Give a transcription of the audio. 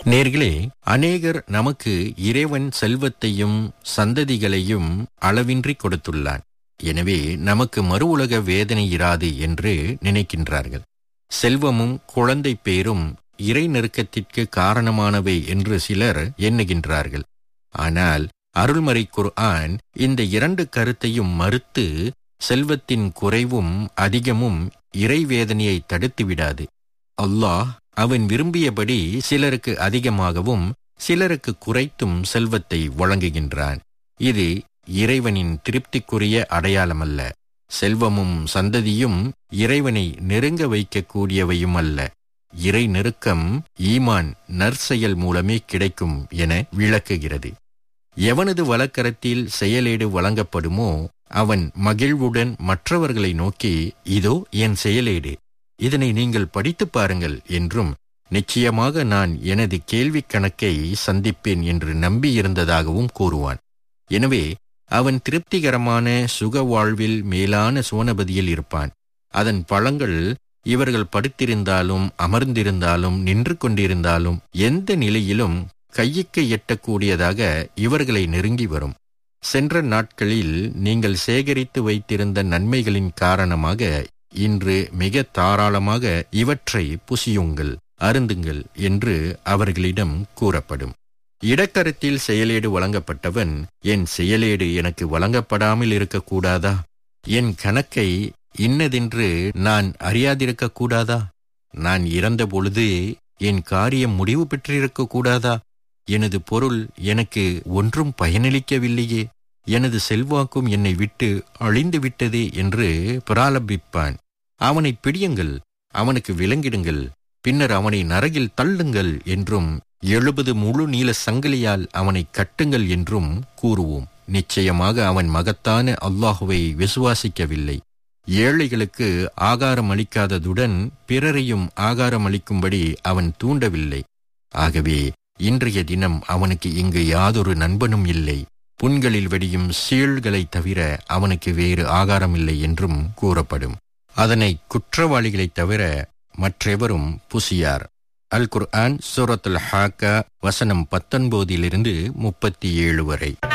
நேர்களே அநேகர் நமக்கு இறைவன் செல்வத்தையும் சந்ததிகளையும் அளவின்றி கொடுத்துள்ளான் எனவே நமக்கு மறு உலக வேதனை இராது என்று நினைக்கின்றார்கள் செல்வமும் குழந்தை பேரும் இறை நெருக்கத்திற்கு காரணமானவை என்று சிலர் எண்ணுகின்றார்கள் ஆனால் அருள்மறை குர்ஆன் இந்த இரண்டு கருத்தையும் மறுத்து செல்வத்தின் குறைவும் அதிகமும் இறைவேதனையை தடுத்து விடாது அல்லாஹ் அவன் விரும்பியபடி சிலருக்கு அதிகமாகவும் சிலருக்கு குறைத்தும் செல்வத்தை வழங்குகின்றான் இது இறைவனின் திருப்திக்குரிய அடையாளமல்ல செல்வமும் சந்ததியும் இறைவனை நெருங்க வைக்கக்கூடியவையும் அல்ல இறை நெருக்கம் ஈமான் நற்செயல் மூலமே கிடைக்கும் என விளக்குகிறது எவனது வழக்கரத்தில் செயலேடு வழங்கப்படுமோ அவன் மகிழ்வுடன் மற்றவர்களை நோக்கி இதோ என் செயலேடு இதனை நீங்கள் படித்துப் பாருங்கள் என்றும் நிச்சயமாக நான் எனது கேள்விக் கணக்கை சந்திப்பேன் என்று நம்பியிருந்ததாகவும் கூறுவான் எனவே அவன் திருப்திகரமான சுக வாழ்வில் மேலான சோனபதியில் இருப்பான் அதன் பழங்கள் இவர்கள் படுத்திருந்தாலும் அமர்ந்திருந்தாலும் நின்று கொண்டிருந்தாலும் எந்த நிலையிலும் கையுக்கு எட்டக்கூடியதாக இவர்களை நெருங்கி வரும் சென்ற நாட்களில் நீங்கள் சேகரித்து வைத்திருந்த நன்மைகளின் காரணமாக இன்று மிக தாராளமாக இவற்றை புசியுங்கள் அருந்துங்கள் என்று அவர்களிடம் கூறப்படும் இடக்கரத்தில் செயலேடு வழங்கப்பட்டவன் என் செயலேடு எனக்கு வழங்கப்படாமல் இருக்கக்கூடாதா என் கணக்கை இன்னதென்று நான் அறியாதிருக்க கூடாதா நான் இறந்த பொழுது என் காரியம் முடிவு பெற்றிருக்க கூடாதா எனது பொருள் எனக்கு ஒன்றும் பயனளிக்கவில்லையே எனது செல்வாக்கும் என்னை விட்டு அழிந்து விட்டதே என்று பிராலபிப்பான் அவனை பிடியுங்கள் அவனுக்கு விலங்கிடுங்கள் பின்னர் அவனை நரகில் தள்ளுங்கள் என்றும் எழுபது முழு நீள சங்கிலியால் அவனை கட்டுங்கள் என்றும் கூறுவோம் நிச்சயமாக அவன் மகத்தான அல்லாஹுவை விசுவாசிக்கவில்லை ஏழைகளுக்கு ஆகாரம் அளிக்காததுடன் பிறரையும் ஆகாரம் அளிக்கும்படி அவன் தூண்டவில்லை ஆகவே இன்றைய தினம் அவனுக்கு இங்கு யாதொரு நண்பனும் இல்லை புண்களில் வெடியும் சீழ்களைத் தவிர அவனுக்கு வேறு ஆகாரமில்லை என்றும் கூறப்படும் அதனை குற்றவாளிகளைத் தவிர மற்றெவரும் புசியார் அல் குர்ஆன் சூரத்துல் ஹாக்கா வசனம் பத்தொன்பதிலிருந்து முப்பத்தி ஏழு வரை